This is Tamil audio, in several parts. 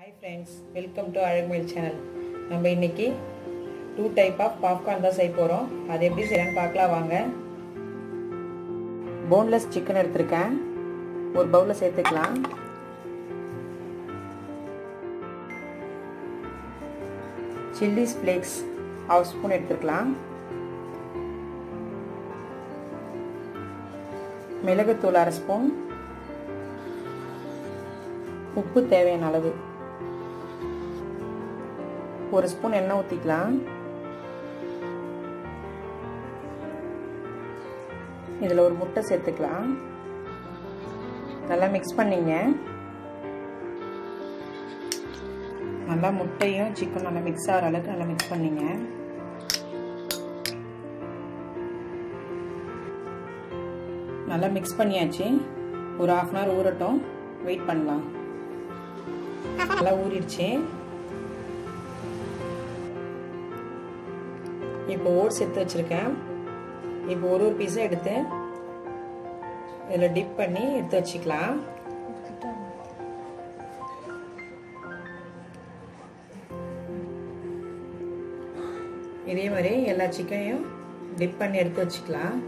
hi friends welcome to Azhagumayil channel நம்ம இன்னைக்கு டூ டைப் ஆஃப் பாப்கார்ன் தான் செய்ய போகிறோம் அது எப்படி செய்யலாம்னு பார்க்கலாம் வாங்க போன்லெஸ் சிக்கன் எடுத்திருக்கேன் ஒரு பவுலில் சேர்த்துக்கலாம் சில்லிஸ் ஃப்ளேக்ஸ் ஹாஃப் ஸ்பூன் எடுத்துக்கலாம் மிளகுத்தூள் அரை ஸ்பூன் உப்பு தேவையான அளவு ஒரு ஸ்பூன் எண்ணெய் ஊற்றிக்கலாம் இதில் ஒரு முட்டை சேர்த்துக்கலாம் நல்லா மிக்ஸ் பண்ணிங்க நல்லா முட்டையும் சிக்கன் நல்லா மிக்ஸ் ஆகிற அளவுக்கு நல்லா மிக்ஸ் பண்ணிங்க நல்லா மிக்ஸ் பண்ணியாச்சு ஒரு ஆஃப் அன் ஹவர் ஊறட்டும் வெயிட் பண்ணலாம் நல்லா ஊறிடுச்சு இப்போ ஓட்ஸ் எடுத்து வச்சுருக்கேன் இப்போ ஒரு ஒரு பீஸும் எடுத்து இதில் டிப் பண்ணி எடுத்து வச்சுக்கலாம் இதே மாதிரி எல்லா சிக்கனையும் டிப் பண்ணி எடுத்து வச்சுக்கலாம்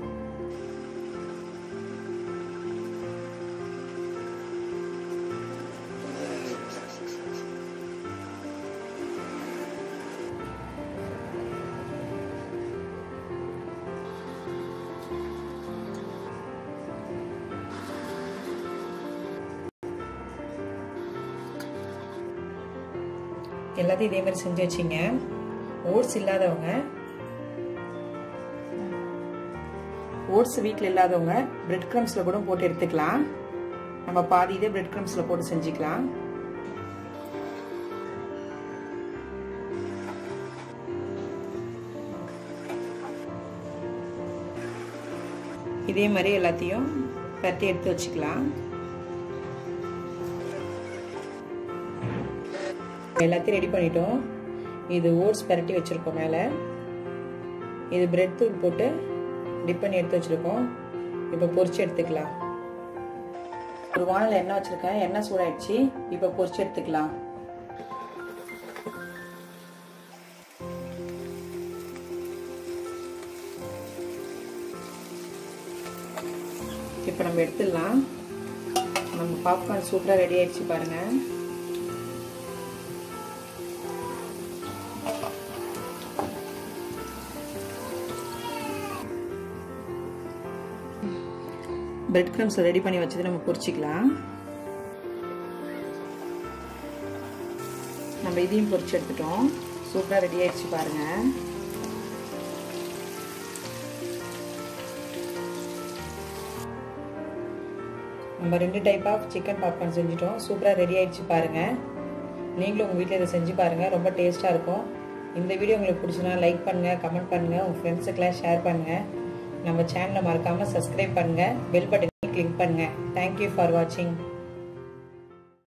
எல்லாத்தையும் இதே மாதிரி செஞ்சு வச்சிங்க ஓட்ஸ் இல்லாதவங்க ஓட்ஸ் வீட்டில் இல்லாதவங்க பிரெட் க்ரம்ஸில் கூட போட்டு எடுத்துக்கலாம் நம்ம பாதி இதே பிரெட் க்ரம்ஸில் போட்டு செஞ்சுக்கலாம் இதே மாதிரி எல்லாத்தையும் பரட்டி எடுத்து வச்சுக்கலாம் எல்லாத்தையும் ரெடி பண்ணிட்டோம் இது ஓட்ஸ் பரட்டி வச்சுருக்கோம் மேலே இது பிரெட் தூள் போட்டு டிப் பண்ணி எடுத்து வச்சுருக்கோம் இப்போ பொரிச்சு எடுத்துக்கலாம் ஒரு வானல் எண்ணெய் வச்சுருக்கேன் எண்ணெய் சூடாயிடுச்சு இப்போ பொரிச்சு எடுத்துக்கலாம் இப்போ நம்ம எடுத்துடலாம் நம்ம பாப்கார்ன் சூப்பராக ரெடி ஆயிடுச்சு பாருங்கள் பிரெட் க்ரம்ஸ் ரெடி பண்ணி வச்சது நம்ம பொரிச்சிக்கலாம் நம்ம இதையும் பொரிச்சு எடுத்துட்டோம் சூப்பராக ரெடி ஆயிடுச்சு பாருங்க நம்ம ரெண்டு டைப் ஆஃப் சிக்கன் பாப்கார்ன் செஞ்சுட்டோம் சூப்பராக ரெடி ஆயிடுச்சு பாருங்க நீங்களும் உங்கள் வீட்டில் இதை செஞ்சு பாருங்கள் ரொம்ப டேஸ்ட்டாக இருக்கும் இந்த வீடியோ உங்களுக்கு பிடிச்சுன்னா லைக் பண்ணுங்கள் கமெண்ட் பண்ணுங்கள் உங்கள் ஃப்ரெண்ட்ஸுக்கெல்லாம் ஷேர் பண்ணுங்கள் நம்ம சேனலை மறக்காமல் சப்ஸ்கிரைப் பண்ணுங்கள் பெல் பட்டனை கிளிக் பண்ணுங்கள் தேங்க்யூ ஃபார் வாட்சிங்